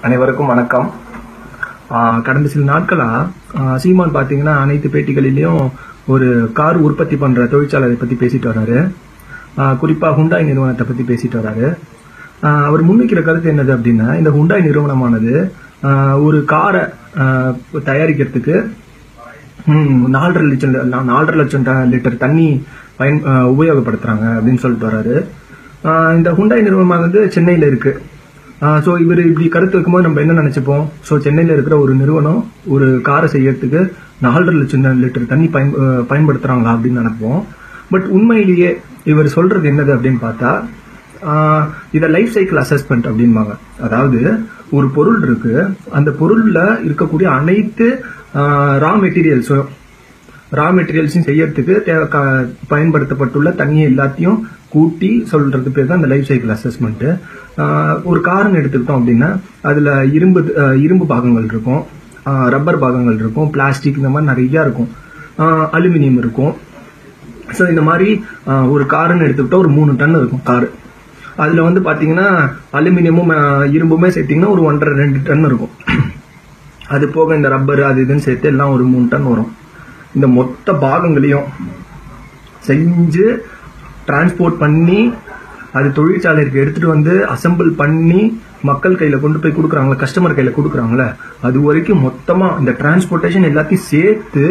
அனைவருக்கும் வணக்கம் ஆஹ் கடந்த சில நாட்களா ஆஹ் சீமான் பாத்தீங்கன்னா அனைத்து பேட்டிகளிலையும் ஒரு கார் உற்பத்தி பண்ற தொழிற்சாலையை பத்தி பேசிட்டு வர்றாரு ஆஹ் குறிப்பா ஹுண்டாய் நிறுவனத்தை பத்தி பேசிட்டு வர்றாரு ஆஹ் அவர் முன்வைக்கிற கருத்து என்னது அப்படின்னா இந்த ஹுண்டாய் நிறுவனமானது ஆஹ் ஒரு காரை ஆஹ் தயாரிக்கிறதுக்கு ம், நாலரை லட்சம் நா- நாலரை லட்சம் ட- லிட்டர் தண்ணி பயன் ஆஹ் உபயோகப்படுத்துறாங்க அப்படின்னு சொல்லிட்டு வராரு ஆஹ் இந்த ஹுண்டாய் நிறுவனமானது சென்னையில இருக்கு ஸோ இவர் இப்படி கருத்து வைக்கும்போது நம்ம என்ன நினைச்சுப்போம் ஸோ சென்னையில இருக்கிற ஒரு நிறுவனம் ஒரு காரை செய்யறதுக்கு நாலரை லட்சம் லிட்டர் தண்ணி பயன் ஆஹ் பயன்படுத்துறாங்களா அப்படின்னு நினைப்போம் பட் உண்மையிலேயே இவர் சொல்றது என்னது அப்படின்னு பார்த்தா ஆஹ் இத லைஃப் சைக்கிள் அசஸ்மெண்ட் அப்படின்பாங்க அதாவது ஒரு பொருள் இருக்கு அந்த பொருள்ல இருக்கக்கூடிய அனைத்து ரா மெட்டீரியல்ஸும் ரா மெட்டீரியல்ஸையும் செய்யறதுக்கு தேவை க- பயன்படுத்தப்பட்டுள்ள தண்ணியை எல்லாத்தையும் கூட்டி சொல்றது பேர் தான் இந்த லைஃப் சைக்கிள் அசஸ்மெண்ட் ஒரு காரன் எடுத்துக்கிட்டோம் அப்படின்னா அதுல இரும்பு ஆஹ் இரும்பு பாகங்கள் இருக்கும் ரப்பர் பாகங்கள் இருக்கும் பிளாஸ்டிக் இந்த மாதிரி நிறைய இருக்கும் அலுமினியம் இருக்கும் ஸோ இந்த மாதிரி ஆஹ், ஒரு காருன்னு எடுத்துக்கிட்டா ஒரு மூணு டன் இருக்கும் காரு அதுல வந்து பாத்தீங்கன்னா அலுமினியமும் ஆஹ், இரும்புமே சேர்த்தீங்கன்னா ஒரு ஒன்றரை ரெண்டு டன் இருக்கும் அது போக இந்த ரப்பர் அது இதுன்னு சேர்த்து எல்லாம் ஒரு மூணு டன் வரும் இந்த மொத்த பாகங்களையும் செஞ்சு டிரான்ஸ்போர்ட் பண்ணி அது தொழிற்சாலைக்கு எடுத்துட்டு வந்து அசெம்பிள் பண்ணி மக்கள் கையில கொண்டு போய் கொடுக்குறாங்களா கஸ்டமர் கையில கொடுக்குறாங்களே அது வரைக்கும் மொத்தமா இந்த டிரான்ஸ்போர்ட்டேஷன் எல்லாத்தையும் சேர்த்து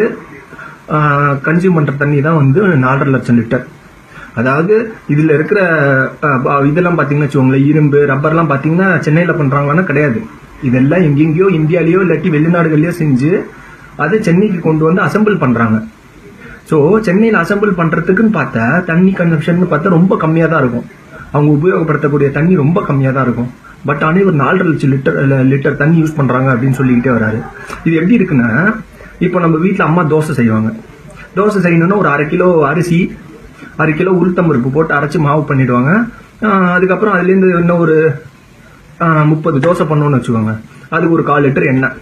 கன்சியூம் பண்ற தண்ணி தான் வந்து நாலரை லட்சம் லிட்டர் அதாவது இதுல இருக்கிற அஹ், ப- இதெல்லாம் பாத்தீங்கன்னா வச்சுக்கோங்களேன் இரும்பு ரப்பர்லாம் பாத்தீங்கன்னா சென்னையில பண்றாங்களான்னா கிடையாது இதெல்லாம் எங்கெங்கேயோ இந்தியாலயோ இல்லாட்டி வெளிநாடுகள்லயோ செஞ்சு அதை சென்னைக்கு கொண்டு வந்து அசெம்பிள் பண்றாங்க ஸோ சென்னையில் அசெம்பிள் பண்றதுக்குன்னு பார்த்தா தண்ணி கன்சம்ஷன் பார்த்தா ரொம்ப கம்மியா தான் இருக்கும் அவங்க உபயோகப்படுத்தக்கூடிய தண்ணி ரொம்ப கம்மியா தான் இருக்கும் பட் ஆனால் ஒரு நாலரை லட்சம் லிட்டர் லிட்டர் தண்ணி யூஸ் பண்றாங்க அப்படின்னு சொல்லிக்கிட்டே வராரு இது எப்படி இருக்குன்னா இப்போ நம்ம வீட்டில் அம்மா தோசை செய்வாங்க தோசை செய்யணும்னா ஒரு அரை கிலோ அரிசி அரை கிலோ உளுத்தம்பருப்பு போட்டு அரைச்சு மாவு பண்ணிடுவாங்க ஆஹ் அதுக்கப்புறம் அதுலேருந்து இன்னும் ஒரு ஆஹ் முப்பது தோசை பண்ணோம்னு வச்சுக்கோங்க அதுக்கு ஒரு கால் லிட்டர் எண்ணெய்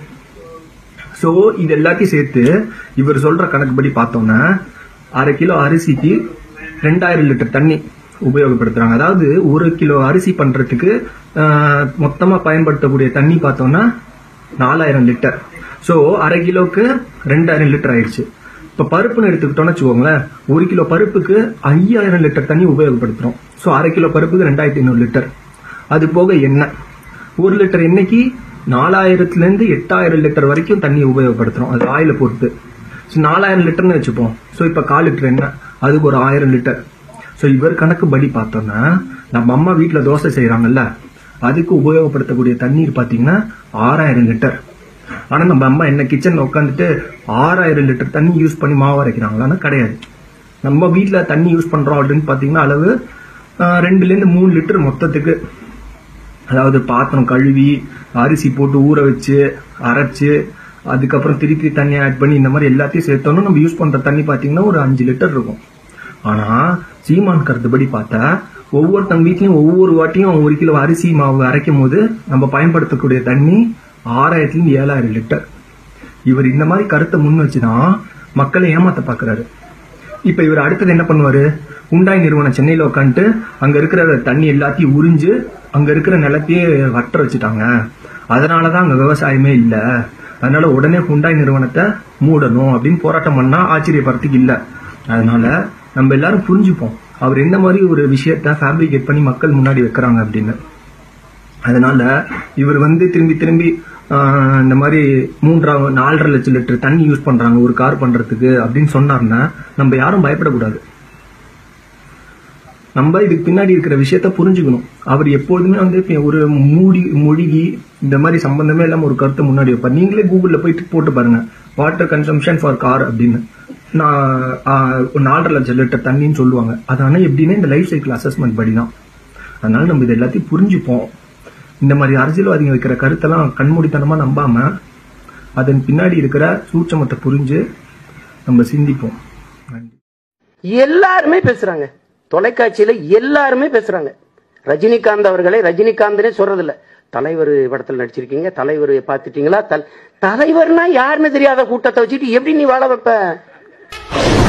ஸோ இது எல்லாத்தையும் சேர்த்து இவர் சொல்ற கணக்குப்படி பார்த்தோம்னா அரை கிலோ அரிசிக்கு ரெண்டாயிரம் லிட்டர் தண்ணி உபயோகப்படுத்துறாங்க அதாவது ஒரு கிலோ அரிசி பண்றதுக்கு ஆஹ், மொத்தமா பயன்படுத்தக்கூடிய தண்ணி பார்த்தோம்னா நாலாயிரம் லிட்டர் ஸோ அரை கிலோக்கு ரெண்டாயிரம் லிட்டர் ஆயிடுச்சு இப்போ பருப்புன்னு எடுத்துக்கிட்டோம்னு வச்சுக்கோங்களேன் ஒரு கிலோ பருப்புக்கு ஐயாயிரம் லிட்டர் தண்ணி உபயோகப்படுத்துறோம் ஸோ அரை கிலோ பருப்புக்கு ரெண்டாயிரத்தி ஐநூறு லிட்டர் அது போக எண்ணெய் ஒரு லிட்டர் எண்ணெய்க்கு நாலாயிரத்துல இருந்து எட்டாயிரம் லிட்டர் வரைக்கும் தண்ணி உபயோகப்படுத்துறோம் அது ஆயில பொறுத்து ஸோ நாலாயிரம் லிட்டர்னு வச்சுப்போம் ஸோ இப்போ கால் லிட்டர் எண்ணெய் அதுக்கு ஒரு ஆயிரம் லிட்டர் ஸோ இவர் கணக்கு படி பார்த்தோம்னா நம்ம அம்மா வீட்டில் தோசை செய்கிறாங்கல்ல அதுக்கு உபயோகப்படுத்தக்கூடிய தண்ணீர் பார்த்தீங்கன்னா ஆறாயிரம் லிட்டர் ஆனால் நம்ம அம்மா என்ன கிச்சனில் உட்காந்துட்டு ஆறாயிரம் லிட்டர் தண்ணி யூஸ் பண்ணி மாவு அரைக்கிறாங்களான்னா கிடையாது நம்ம வீட்டில் தண்ணி யூஸ் பண்ணுறோம் அப்படின்னு பார்த்தீங்கன்னா அளவு ஆஹ், ரெண்டுலேருந்து மூணு லிட்டர் மொத்தத்துக்கு அதாவது பாத்திரம் கழுவி அரிசி போட்டு ஊற வச்சு அரைச்சு அதுக்கப்புறம் திருப்பி தண்ணி ஆட் பண்ணி இந்த மாதிரி எல்லாத்தையும் சேர்த்தோம்னா நம்ம யூஸ் பண்ற தண்ணி பாத்தீங்கன்னா ஒரு அஞ்சு லிட்டர் இருக்கும் ஆனா சீமான் கருத்துப்படி பார்த்தா ஒவ்வொருத்தங்க வீட்லயும் ஒவ்வொரு வாட்டியும் ஒரு கிலோ அரிசி மாவு அரைக்கும் போது நம்ம பயன்படுத்தக்கூடிய தண்ணி ஆறாயிரத்துல இருந்து ஏழாயிரம் லிட்டர் இவர் இந்த மாதிரி கருத்தை முன் வச்சுதான் மக்களை ஏமாத்த பாக்குறாரு இப்ப இவர் அடுத்தது என்ன பண்ணுவாரு உண்டாய் நிறுவனம் சென்னையில உட்காந்துட்டு அங்க இருக்கிற தண்ணி எல்லாத்தையும் உறிஞ்சு அங்க இருக்கிற நிலத்தையே வட்ட வச்சுட்டாங்க அதனாலதான் அங்க விவசாயமே இல்ல அதனால உடனே ஹுண்டாய் நிறுவனத்தை மூடணும் அப்படின்னு போராட்டம் பண்ணா ஆச்சரியப்படுறதுக்கு இல்ல அதனால நம்ம எல்லாரும் புரிஞ்சுப்போம் அவர் என்ன மாதிரி ஒரு விஷயத்த ஃபேப்ரிகேட் பண்ணி மக்கள் முன்னாடி வைக்கிறாங்க அப்படின்னு அதனால இவர் வந்து திரும்பி திரும்பி ஆஹ், இந்த மாதிரி மூன்றாவது நாலரை லட்சம் லிட்டர் தண்ணி யூஸ் பண்றாங்க ஒரு கார் பண்றதுக்கு அப்படின்னு சொன்னார்னா நம்ம யாரும் பயப்படக்கூடாது நம்ம இதுக்கு பின்னாடி இருக்கிற விஷயத்த புரிஞ்சுக்கணும் அவர் எப்போதுமே வந்து இப்ப ஒரு மூடி மொழிகி இந்த மாதிரி சம்பந்தமே இல்லாம ஒரு கருத்தை முன்னாடி வைப்பார் நீங்களே கூகுள்ல போயிட்டு போட்டு பாருங்க வாட்டர் கன்சம்ஷன் ஃபார் கார் அப்படின்னு நான் ஆஹ், ஒரு நாலரை லட்சம் லிட்டர் தண்ணின்னு சொல்லுவாங்க அது ஆனா எப்படின்னா இந்த லைஃப் சைக்கிள் அசஸ்மெண்ட் படி தான் அதனால நம்ம இது எல்லாத்தையும் புரிஞ்சுப்போம் இந்த மாதிரி அரசியல்வாதிங்க வைக்கிற கருத்தெல்லாம் கண்மூடித்தனமா நம்பாம அதன் பின்னாடி இருக்கிற சூட்சமத்தை புரிஞ்சு நம்ம சிந்திப்போம் நன்றி எல்லாருமே பேசுறாங்க தொலைக்காட்சியில எல்லாருமே பேசுறாங்க ரஜினிகாந்த் அவர்களை ரஜினிகாந்த்னே சொல்றது இல்ல தலைவர் படத்துல நடிச்சிருக்கீங்க தலைவர் பாத்துட்டீங்களா தல்- தலைவர்னா யாருன்னு தெரியாத கூட்டத்தை வச்சுட்டு எப்படி நீ வாழ வைப்ப